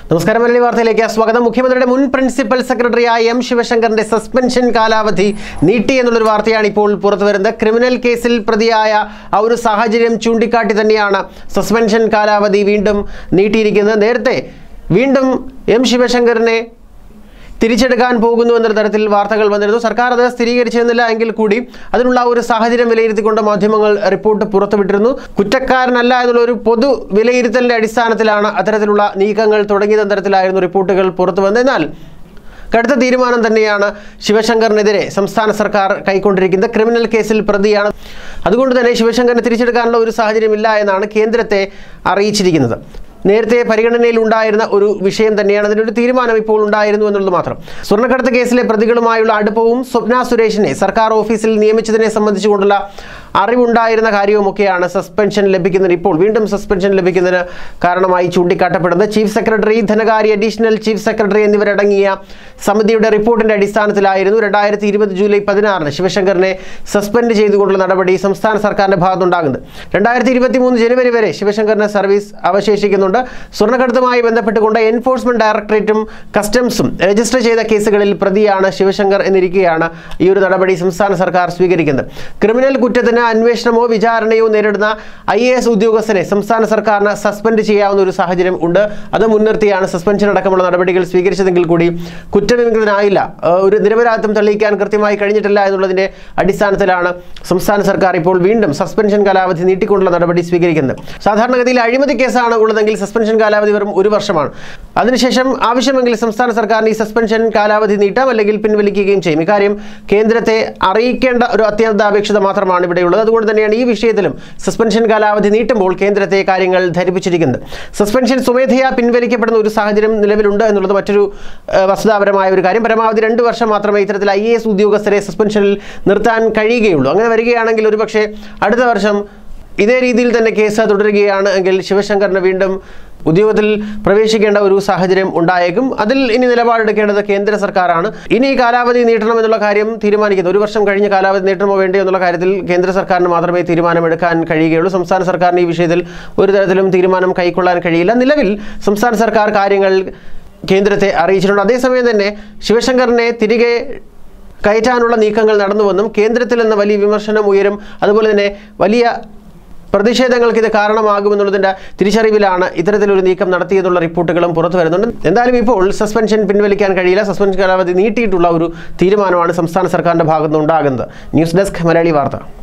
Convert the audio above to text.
നമസ്കാരം മലയാളി വാർത്തയിലേക്ക് സ്വാഗതം മുഖ്യമന്ത്രിയുടെ മുൻ പ്രിൻസിപ്പൽ സെക്രട്ടറിയായ എം ശിവശങ്കറിന്റെ സസ്പെൻഷൻ കാലാവധി നീട്ടി എന്നുള്ളൊരു വാർത്തയാണ് ഇപ്പോൾ പുറത്തു വരുന്നത് ക്രിമിനൽ കേസിൽ പ്രതിയായ ആ ഒരു സാഹചര്യം ചൂണ്ടിക്കാട്ടി തന്നെയാണ് സസ്പെൻഷൻ കാലാവധി വീണ്ടും നീട്ടിയിരിക്കുന്നത് നേരത്തെ വീണ്ടും എം ശിവശങ്കറിനെ തിരിച്ചെടുക്കാൻ പോകുന്നു എന്നൊരു തരത്തിൽ വാർത്തകൾ വന്നിരുന്നു സർക്കാർ അത് സ്ഥിരീകരിച്ചിരുന്നില്ല എങ്കിൽ കൂടി അതിനുള്ള ആ ഒരു സാഹചര്യം വിലയിരുത്തിക്കൊണ്ട് മാധ്യമങ്ങൾ റിപ്പോർട്ട് പുറത്തുവിട്ടിരുന്നു കുറ്റക്കാരനല്ല എന്നുള്ള ഒരു പൊതു വിലയിരുത്തലിന്റെ അടിസ്ഥാനത്തിലാണ് അത്തരത്തിലുള്ള നീക്കങ്ങൾ തുടങ്ങിയ തരത്തിലായിരുന്നു റിപ്പോർട്ടുകൾ പുറത്തു വന്നത് എന്നാൽ കടുത്ത തീരുമാനം തന്നെയാണ് ശിവശങ്കറിനെതിരെ സംസ്ഥാന സർക്കാർ കൈക്കൊണ്ടിരിക്കുന്നത് ക്രിമിനൽ കേസിൽ പ്രതിയാണ് അതുകൊണ്ട് തന്നെ ശിവശങ്കറിനെ തിരിച്ചെടുക്കാനുള്ള ഒരു സാഹചര്യമില്ല എന്നാണ് കേന്ദ്രത്തെ അറിയിച്ചിരിക്കുന്നത് നേരത്തെ പരിഗണനയിൽ ഉണ്ടായിരുന്ന ഒരു വിഷയം തന്നെയാണ് അതിനൊരു തീരുമാനം ഇപ്പോൾ ഉണ്ടായിരുന്നു എന്നുള്ളത് മാത്രം സ്വർണ്ണക്കടത്ത് കേസിലെ പ്രതികളുമായുള്ള അടുപ്പവും സ്വപ്ന സുരേഷിനെ സർക്കാർ ഓഫീസിൽ നിയമിച്ചതിനെ സംബന്ധിച്ചുകൊണ്ടുള്ള അറിവുണ്ടായിരുന്ന കാര്യവുമൊക്കെയാണ് സസ്പെൻഷൻ ലഭിക്കുന്നതിന് ഇപ്പോൾ വീണ്ടും സസ്പെൻഷൻ ലഭിക്കുന്നതിന് കാരണമായി ചൂണ്ടിക്കാട്ടപ്പെടുന്നത് ചീഫ് സെക്രട്ടറി ധനകാര്യ അഡീഷണൽ ചീഫ് സെക്രട്ടറി എന്നിവരടങ്ങിയ സമിതിയുടെ റിപ്പോർട്ടിന്റെ അടിസ്ഥാനത്തിലായിരുന്നു രണ്ടായിരത്തി ഇരുപത് ജൂലൈ പതിനാറിന് ശിവശങ്കറിനെ സസ്പെൻഡ് ചെയ്തുകൊണ്ടുള്ള നടപടി സംസ്ഥാന സർക്കാരിന്റെ ഭാഗത്തുണ്ടാകുന്നത് രണ്ടായിരത്തി ഇരുപത്തി മൂന്ന് ജനുവരി വരെ ശിവശങ്കറിന് സർവീസ് അവശേഷിക്കുന്നുണ്ട് സ്വർണ്ണക്കടത്തുമായി ബന്ധപ്പെട്ടുകൊണ്ട് എൻഫോഴ്സ്മെന്റ് ഡയറക്ടറേറ്റും കസ്റ്റംസും രജിസ്റ്റർ ചെയ്ത കേസുകളിൽ പ്രതിയാണ് ശിവശങ്കർ എന്നിരിക്കെയാണ് ഈ ഒരു നടപടി സംസ്ഥാന സർക്കാർ സ്വീകരിക്കുന്നത് ക്രിമിനൽ കുറ്റത്തിന് അന്വേഷണമോ വിചാരണയോ നേരിടുന്ന ഐ എ എസ് ഉദ്യോഗസ്ഥരെ സംസ്ഥാന സർക്കാരിന് സസ്പെൻഡ് ചെയ്യാവുന്ന ഒരു സാഹചര്യം ഉണ്ട് അത് മുൻനിർത്തിയാണ് സസ്പെൻഷൻ അടക്കമുള്ള നടപടികൾ സ്വീകരിച്ചതെങ്കിൽ കൂടി കുറ്റവിമുക്തനായില്ല ഏഹ് ഒരു നിരപരാധിത്വം തെളിയിക്കാൻ കൃത്യമായി കഴിഞ്ഞിട്ടില്ല എന്നുള്ളതിന്റെ അടിസ്ഥാനത്തിലാണ് സംസ്ഥാന സർക്കാർ ഇപ്പോൾ വീണ്ടും സസ്പെൻഷൻ കാലാവധി നീട്ടിക്കൊണ്ടുള്ള നടപടി സ്വീകരിക്കുന്നത് സാധാരണഗതിയിൽ അഴിമതി കേസാണ് ഉള്ളതെങ്കിൽ സസ്പെൻഷൻ കാലാവധി വെറും ഒരു വർഷമാണ് അതിനുശേഷം ആവശ്യമെങ്കിൽ സംസ്ഥാന സർക്കാരിന് ഈ സസ്പെൻഷൻ കാലാവധി നീട്ടാം അല്ലെങ്കിൽ പിൻവലിക്കുകയും ചെയ്യും ഇക്കാര്യം കേന്ദ്രത്തെ അറിയിക്കേണ്ട ഒരു അത്യന്താപേക്ഷിത മാത്രമാണ് ഇവിടെയുള്ളത് അതുകൊണ്ട് തന്നെയാണ് ഈ വിഷയത്തിലും സസ്പെൻഷൻ കാലാവധി നീട്ടുമ്പോൾ കേന്ദ്രത്തെ കാര്യങ്ങൾ ധരിപ്പിച്ചിരിക്കുന്നത് സസ്പെൻഷൻ സ്വമേധയാ പിൻവലിക്കപ്പെടുന്ന ഒരു സാഹചര്യം നിലവിലുണ്ട് എന്നുള്ളത് മറ്റൊരു ഏഹ്, വസ്തുതാപരമായ ഒരു കാര്യം പരമാവധി രണ്ട് വർഷം മാത്രമേ ഇത്തരത്തിൽ ഐ എ എസ് ഉദ്യോഗസ്ഥരെ സസ്പെൻഷനിൽ നിർത്താൻ കഴിയുകയുള്ളൂ അങ്ങനെ വരികയാണെങ്കിൽ ഒരുപക്ഷെ അടുത്ത വർഷം ഇതേ രീതിയിൽ തന്നെ കേസ് തുടരുകയാണ് എങ്കിൽ ശിവശങ്കറിന് വീണ്ടും ഉദ്യോഗത്തിൽ പ്രവേശിക്കേണ്ട ഒരു സാഹചര്യം ഉണ്ടായേക്കും അതിൽ ഇനി നിലപാടെടുക്കേണ്ടത് കേന്ദ്ര സർക്കാരാണ് ഇനി ഈ കാലാവധി നീട്ടണം എന്നുള്ള കാര്യം തീരുമാനിക്കുന്നത് ഒരു വർഷം കഴിഞ്ഞ് കാലാവധി നീട്ടണമോ വേണ്ടയോ എന്നുള്ള കാര്യത്തിൽ കേന്ദ്ര സർക്കാരിന് മാത്രമേ തീരുമാനമെടുക്കാൻ കഴിയുകയുള്ളൂ സംസ്ഥാന സർക്കാരിന് ഈ വിഷയത്തിൽ ഒരു തരത്തിലും തീരുമാനം കൈക്കൊള്ളാൻ കഴിയില്ല നിലവിൽ സംസ്ഥാന സർക്കാർ കാര്യങ്ങൾ കേന്ദ്രത്തെ അറിയിച്ചിട്ടുണ്ട് അതേസമയം തന്നെ ശിവശങ്കറിനെ തിരികെ കയറ്റാനുള്ള നീക്കങ്ങൾ നടന്നുവെന്നും കേന്ദ്രത്തിൽ നിന്ന് വലിയ വിമർശനം ഉയരും അതുപോലെ തന്നെ വലിയ പ്രതിഷേധങ്ങൾക്ക് ഇത് കാരണമാകുമെന്നുള്ളതിൻ്റെ തിരിച്ചറിവിലാണ് ഇത്തരത്തിലൊരു നീക്കം നടത്തിയെന്നുള്ള റിപ്പോർട്ടുകളും പുറത്തു വരുന്നുണ്ട് എന്തായാലും ഇപ്പോൾ സസ്പെൻഷൻ പിൻവലിക്കാൻ കഴിയില്ല സസ്പെൻഷൻ കാലാവധി നീട്ടിയിട്ടുള്ള ഒരു തീരുമാനമാണ് സംസ്ഥാന സർക്കാരിൻ്റെ ഭാഗത്തുനിന്ന് ഉണ്ടാകുന്നത് ന്യൂസ് ഡെസ്ക് മലയാളി വാർത്ത